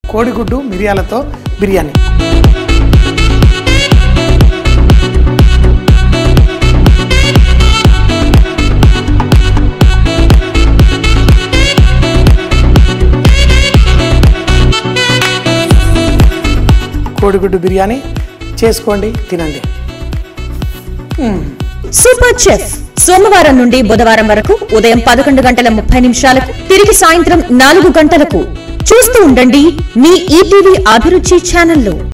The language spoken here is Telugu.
కోడిగుడ్డు మిరియాలతో బిర్యానీ కోడిగుడ్డు బిర్యానీ చేసుకోండి తినండి సూపర్ చెఫ్ సోమవారం నుండి బుధవారం వరకు ఉదయం పదకొండు గంటల ముప్పై నిమిషాలకు తిరిగి సాయంత్రం నాలుగు గంటలకు చూస్తూ ఉండండి మీ ఈటీవీ అభిరుచి ఛానల్లో